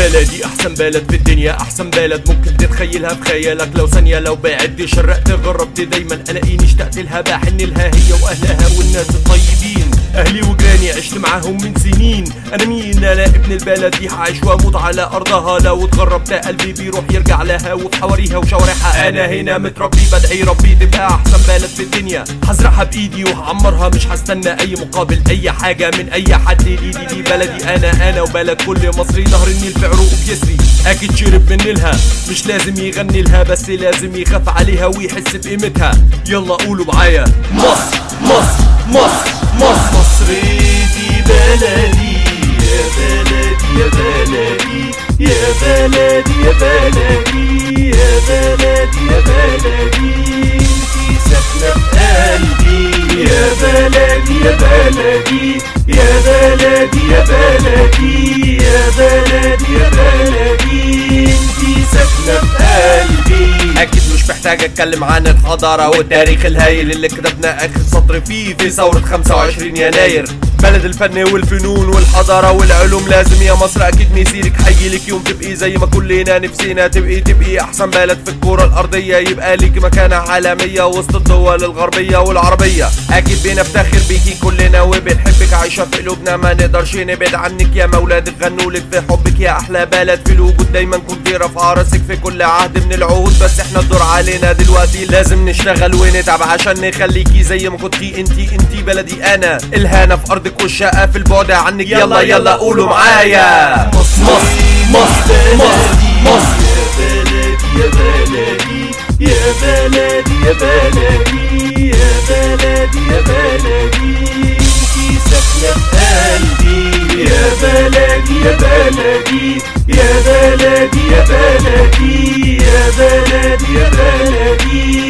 بلدي احسن بلد في الدنيا احسن بلد ممكن تتخيلها بخيالك لو ثانية لو بعد شرقت غربت دايما الاقيني اشتقت لها بحن لها هي واهلها والناس الطيبين اهلي وجيراني عشت معاهم من سنين انا مين انا ابن البلد دي هعيش واموت على ارضها لو اتغربت قلبي بيروح يرجع لها وفي حواريها وشوارعها انا هنا متربي بدعي ربي تبقى احسن بلد في الدنيا هزرعها بايدي وهعمرها مش هستنى اي مقابل اي حاجه من اي حد دي دي, دي بلدي انا انا وبلد كل مصري نهر النيل في عروقه بيسري اكيد شرب من نيلها مش لازم يغني لها بس لازم يخاف عليها ويحس بقيمتها يلا قولوا معايا مصر مصر مصر مصر مصر دي بلدي يا بلدي يا بلدي يا بلدي يا بلدي يا بلدي يا بلدي انتي ساكنة في قلبي يا بلدي يا بلدي يا بلدي يا بلدي يا بلدي يا بلدي انتي ساكنة في قلبي اكيد مش محتاج اتكلم عن الحضارة والتاريخ الهايل اللي كتبنا اخر سطر فيه في ثورة 25 يناير بلد الفن والفنون والحضارة والعلوم لازم يا مصر اكيد مسيرك هيجيلك يوم تبقي زي ما كلنا نفسينا تبقي تبقي احسن بلد في الكرة الارضية يبقى ليك مكانة عالمية وسط الدول الغربية والعربية اكيد بنفتخر بيكي كلنا وبنحبك عايشة في قلوبنا ما نقدرش نبعد عنك يا مولاد غنولك في حبك يا احلى بلد في الوجود دايما كنت رافعة راسك في كل عهد من العهود بس احنا الدور علينا دلوقتي لازم نشتغل ونتعب عشان نخليكي زي ما كنتي انتي انتي بلدي انا الهنا في ارضك والشقة في البعد عنك يلا يلا قولوا معايا مصر مصر مصر مصر يا بلدي يا بلدي يا بلدي يا بلدي يا بلدي انتي ساكنة في قلبي يا بلدي يا بلدي يا بلدي يا بلدي يا بلدي يا بلدي